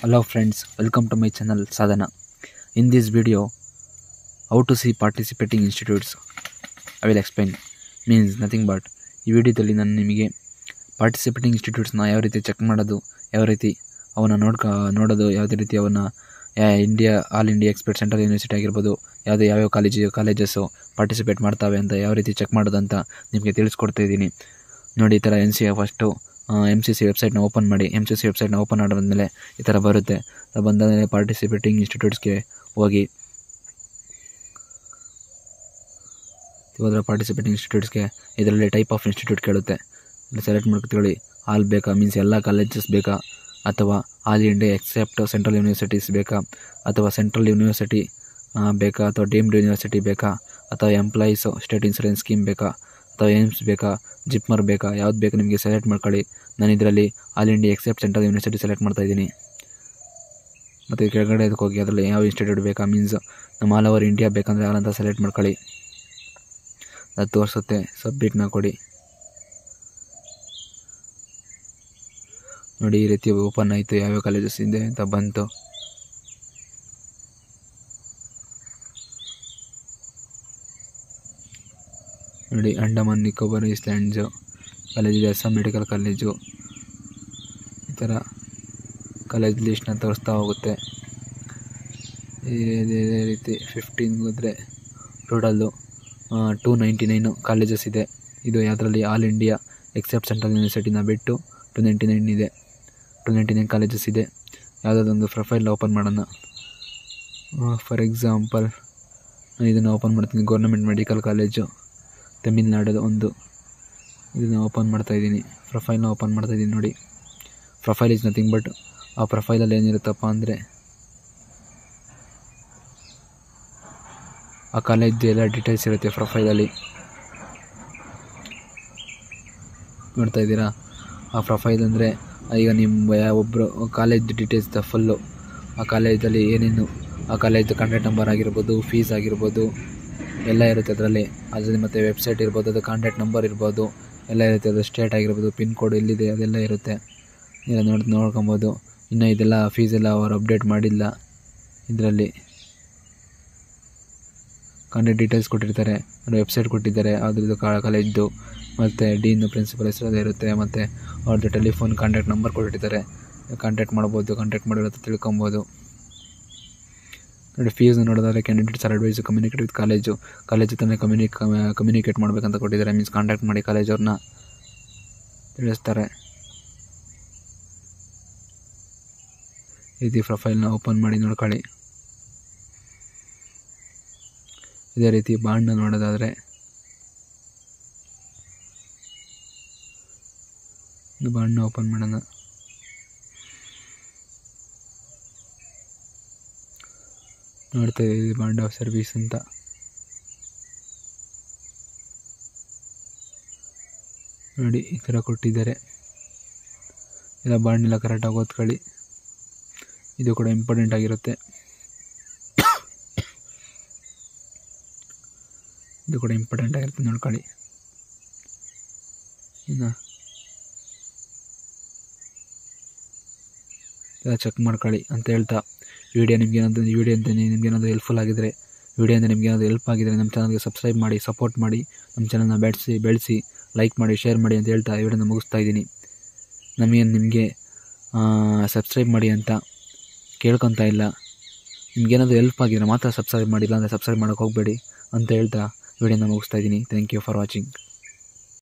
Hello friends, welcome to my channel Sadhana. In this video, how to see participating institutes. I will explain. Means nothing but ಈ ವಿಡಿಯೋದಲ್ಲಿ ನಾನು ನಿಮಗೆ participating ಇನ್ಸ್ಟಿಟ್ಯೂಟ್ಸ್ನ ಯಾವ ರೀತಿ check ಮಾಡೋದು ಯಾವ ರೀತಿ ಅವನ್ನ ನೋಡ್ಕ ನೋಡೋದು ಯಾವುದೇ ರೀತಿ ಅವನ್ನ India all India except central university ಆಗಿರ್ಬೋದು ಯಾವುದೇ ಯಾವ್ಯಾವ ಕಾಲೇಜು ಕಾಲೇಜಸ್ಸು ಪಾರ್ಟಿಸಿಪೇಟ್ ಮಾಡ್ತಾವೆ ಅಂತ ಯಾವ ರೀತಿ ಚೆಕ್ ಮಾಡೋದು ಅಂತ ನಿಮಗೆ ತಿಳಿಸ್ಕೊಡ್ತಾ ಇದ್ದೀನಿ ನೋಡಿ ಈ ಥರ N C first M C C ವೆಬ್ಸೈಟ್ನ ಓಪನ್ ಮಾಡಿ ಎಮ್ ಸಿ ಸಿ ವೆಬ್ಸೈಟ್ನ ಓಪನ್ ಮಾಡಿದ್ಮೇಲೆ ಈ ಥರ ಬರುತ್ತೆ ಅದು ಬಂದಮೇಲೆ ಪಾರ್ಟಿಸಿಪೇಟಿಂಗ್ ಇನ್ಸ್ಟಿಟ್ಯೂಟ್ಸ್ಗೆ ಹೋಗಿ ಹೋದರೆ ಪಾರ್ಟಿಸಿಪೇಟಿಂಗ್ ಇನ್ಸ್ಟಿಟ್ಯೂಟ್ಸ್ಗೆ ಇದರಲ್ಲಿ ಟೈಪ್ ಆಫ್ ಇನ್ಸ್ಟಿಟ್ಯೂಟ್ ಕೇಳುತ್ತೆ ಇಲ್ಲಿ ಸೆಲೆಕ್ಟ್ ಮಾಡ್ಕೊಳ್ಳಿ ಆಲ್ ಬೇಕಾ ಮೀನ್ಸ್ ಎಲ್ಲ ಕಾಲೇಜಸ್ ಬೇಕಾ ಅಥವಾ all India except central universities ಬೇಕಾ ಅಥವಾ ಸೆಂಟ್ರಲ್ ಯೂನಿವರ್ಸಿಟಿ ಬೇಕಾ ಅಥವಾ ಡೀಮ್ಡ್ ಯೂನಿವರ್ಸಿಟಿ ಬೇಕಾ ಅಥವಾ ಎಂಪ್ಲಾಯೀಸು ಸ್ಟೇಟ್ ಇನ್ಸೂರೆನ್ಸ್ ಸ್ಕೀಮ್ ಬೇಕಾ ಅಥವಾ ಏಮ್ಸ್ ಬೇಕಾ ಜಿಪ್ಮರ್ ಬೇಕಾ ಯಾವ್ದು ಬೇಕು ನಿಮಗೆ ಸೆಲೆಕ್ಟ್ ಮಾಡ್ಕೊಳ್ಳಿ ನಾನು ಇದರಲ್ಲಿ all India except central university select ಮಾಡ್ತಾ ಇದ್ದೀನಿ ಮತ್ತು ಕೆಳಗಡೆ ಇದಕ್ಕೆ ಹೋಗಿ ಅದರಲ್ಲಿ ಯಾವ ಇನ್ಸ್ಟಿಟ್ಯೂಟ್ ಬೇಕಾ ಮೀನ್ಸ್ ನಮ್ಮ ಆಲ್ ಓವರ್ ಇಂಡಿಯಾ ಬೇಕಂದರೆ ಆಲ್ ಅಂತ ಸೆಲೆಕ್ಟ್ ಮಾಡ್ಕೊಳ್ಳಿ ಅದು ತೋರಿಸುತ್ತೆ ಸಬ್ಮಿಟ್ನ ಕೊಡಿ ನೋಡಿ ಈ ರೀತಿ ಓಪನ್ ಆಯಿತು ಯಾವ್ಯಾವ ಕಾಲೇಜಸ್ ಇದೆ ಅಂತ ಬಂತು ನೋಡಿ ಅಂಡಮಾನ್ ನಿಕೋಬಾರ್ ಐಸ್ಲ್ಯಾಂಡ್ಸು ಕಾಲೇಜಿದೆ ಅಸ್ಸಾಂ ಮೆಡಿಕಲ್ ಕಾಲೇಜು ಈ ಥರ ಕಾಲೇಜ್ ಲಿಸ್ಟ್ನ ತೋರಿಸ್ತಾ ಹೋಗುತ್ತೆ ಇದೇ ರೀತಿ ಫಿಫ್ಟೀನ್ ಹೋದರೆ total two ninety nine colleges ಇದೆ ಇದು ಯಾವುದರಲ್ಲಿ ಆಲ್ ಇಂಡಿಯಾ ಎಕ್ಸೆಪ್ಟ್ ಸೆಂಟ್ರಲ್ ಯೂನಿವರ್ಸಿಟಿನ ಬಿಟ್ಟು ಟು ನೈಂಟಿ ನೈನ್ ಇದೆ ಟು ನೈಂಟಿ ನೈನ್ ಕಾಲೇಜಸ್ ಇದೆ ಯಾವುದಾದೊಂದು ಪ್ರೊಫೈಲ್ ಓಪನ್ ಮಾಡೋಣ ಫಾರ್ ಎಕ್ಸಾಂಪಲ್ ನಾನು ಇದನ್ನು ಓಪನ್ ಮಾಡ್ತೀನಿ ಗೌರ್ಮೆಂಟ್ ಮೆಡಿಕಲ್ ಕಾಲೇಜು ತಮಿಳ್ನಾಡದ ಒಂದು ಇದನ್ನು ಓಪನ್ ಮಾಡ್ತಾಯಿದ್ದೀನಿ ಪ್ರೊಫೈಲ್ನ ಓಪನ್ ಮಾಡ್ತಾಯಿದ್ದೀನಿ ನೋಡಿ ಪ್ರೊಫೈಲ್ ಇಸ್ ನಥಿಂಗ್ ಬಟ್ ಆ ಪ್ರೊಫೈಲಲ್ಲಿ ಏನಿರುತ್ತಪ್ಪ ಅಂದರೆ ಆ ಕಾಲೇಜ್ದು ಎಲ್ಲ ಡೀಟೇಲ್ಸ್ ಇರುತ್ತೆ ಪ್ರೊಫೈಲಲ್ಲಿ ನೋಡ್ತಾ ಇದ್ದೀರಾ ಆ ಪ್ರೊಫೈಲ್ ಅಂದರೆ ಈಗ ನಿಮ್ಮ ಒಬ್ಬರು ಕಾಲೇಜ್ ಡೀಟೇಲ್ಸ್ ಫುಲ್ಲು ಆ ಕಾಲೇಜಲ್ಲಿ ಏನೇನು ಆ ಕಾಲೇಜ್ ಕಾಂಟ್ಯಾಕ್ಟ್ ನಂಬರ್ ಆಗಿರ್ಬೋದು ಫೀಸ್ ಆಗಿರ್ಬೋದು ಎಲ್ಲ ಇರುತ್ತೆ ಅದರಲ್ಲಿ ಅದರಲ್ಲಿ ಮತ್ತು ವೆಬ್ಸೈಟ್ ಇರ್ಬೋದು ಅದು ಕಾಂಟ್ಯಾಕ್ಟ್ ನಂಬರ್ ಇರ್ಬೋದು ಎಲ್ಲ ಇರುತ್ತೆ ಅದು ಸ್ಟೇಟ್ ಆಗಿರ್ಬೋದು ಪಿನ್ ಕೋಡ್ ಎಲ್ಲಿದೆ ಅದೆಲ್ಲ ಇರುತ್ತೆ ಎಲ್ಲ ನೋಡಿ ನೋಡ್ಕೊಬೋದು ಇನ್ನು ಇದೆಲ್ಲ ಫೀಸ್ ಎಲ್ಲ ಅವರು ಅಪ್ಡೇಟ್ ಮಾಡಿಲ್ಲ ಇದರಲ್ಲಿ ಕಾಂಟ್ಯಾಕ್ಟ್ ಡೀಟೇಲ್ಸ್ ಕೊಟ್ಟಿರ್ತಾರೆ ವೆಬ್ಸೈಟ್ ಕೊಟ್ಟಿದ್ದಾರೆ ಅದ್ರದ್ದು ಕಾಲೇಜ್ದು ಮತ್ತು ಡೀನ್ ಪ್ರಿನ್ಸಿಪಲ್ ಹೆಸರು ಇರುತ್ತೆ ಮತ್ತು ಅವ್ರದ್ದು ಟೆಲಿಫೋನ್ ಕಾಂಟ್ಯಾಕ್ಟ್ ನಂಬರ್ ಕೊಟ್ಟಿರ್ತಾರೆ ಕಾಂಟ್ಯಾಕ್ಟ್ ಮಾಡ್ಬೋದು ಕಾಂಟ್ಯಾಕ್ಟ್ ಮಾಡಿರೋ ತಿಳ್ಕೊಬೋದು ನೋಡಿ ಫೀಸ್ ನೋಡೋದಾದ್ರೆ candidates are advised communicate with college college ಜೊತೆ ಕಮ್ಯುನಿಕ್ ಕಮ್ಯುನಿಕೇಟ್ ಮಾಡಬೇಕಂತ ಕೊಟ್ಟಿದ್ದಾರೆ ಮೀನ್ಸ್ ಕಾಂಟ್ಯಾಕ್ಟ್ ಮಾಡಿ ಕಾಲೇಜವ್ರನ್ನ ತಿಳಿಸ್ತಾರೆ ಈ ರೀತಿ ಪ್ರೊಫೈಲ್ನ ಓಪನ್ ಮಾಡಿ ನೋಡ್ಕೊಳ್ಳಿ ಇದೇ ರೀತಿ ಬಾಂಡ್ನ ನೋಡೋದಾದರೆ ಬಾಂಡ್ನ ಓಪನ್ ಮಾಡೋಣ ನೋಡ್ತಾ ಇದ್ದೀವಿ ಬಾಂಡ್ ಆಫ್ ಸರ್ವಿಸ್ ಅಂತ ನೋಡಿ ಈ ಥರ ಕೊಟ್ಟಿದ್ದಾರೆ ಎಲ್ಲ ಬಾಂಡ್ನೆಲ್ಲ ಕರೆಕ್ಟಾಗಿ ಓದ್ಕೊಳ್ಳಿ ಇದು ಕೂಡ ಇಂಪಾರ್ಟೆಂಟ್ ಆಗಿರುತ್ತೆ ಇದು ಕೂಡ ಇಂಪಾರ್ಟೆಂಟ್ ಆಗಿರುತ್ತೆ ನೋಡ್ಕೊಳ್ಳಿ ಇನ್ನು ಎಲ್ಲ ಚೆಕ್ ಮಾಡ್ಕೊಳ್ಳಿ ಅಂತ ಹೇಳ್ತಾ ವಿಡಿಯೋ ನಿಮ್ಗೆ ಏನಾದರೂ ವಿಡಿಯೋ ಅಂತ ನಿಮ್ಗೆ ಏನಾದರೂ ಹೆಲ್ಪ್ಫುಲ್ ಆಗಿದ್ದರೆ ವಿಡಿಯೋಯಿಂದ ನಿಮ್ಗೆ ಏನಾದರೂ ಹೆಲ್ಪ್ ಆಗಿದ್ದರೆ ನಮ್ಮ ಚಾನಲ್ಗೆ ಸಬ್ಸ್ಕ್ರೈಬ್ ಮಾಡಿ ಸಪೋರ್ಟ್ ಮಾಡಿ ನಮ್ಮ ಚಾನಲ್ನ ಬೆಳೆಸಿ ಬೆಳೆಸಿ ಲೈಕ್ ಮಾಡಿ ಶೇರ್ ಮಾಡಿ ಅಂತ ಹೇಳ್ತಾ ಈ ವಿಡಿಯೋನ ಮುಗಿಸ್ತಾ ಇದ್ದೀನಿ ನಮಗೇನು ನಿಮಗೆ ಸಬ್ಸ್ಕ್ರೈಬ್ ಮಾಡಿ ಅಂತ ಕೇಳ್ಕೊತಾ ಇಲ್ಲ ನಿಮ್ಗೇನಾದರೂ ಹೆಲ್ಪ್ ಆಗಿದ್ರೆ ಮಾತ್ರ ಸಬ್ಸ್ಕ್ರೈಬ್ ಮಾಡಿಲ್ಲ ಅಂದರೆ ಸಬ್ಸ್ಕ್ರೈಬ್ ಮಾಡೋಕ್ಕೆ ಹೋಗಬೇಡಿ ಅಂತ ಹೇಳ್ತಾ ವಿಡಿಯೋನ ಮುಗಿಸ್ತಾ ಇದ್ದೀನಿ ಥ್ಯಾಂಕ್ ಯು ಫಾರ್ ವಾಚಿಂಗ್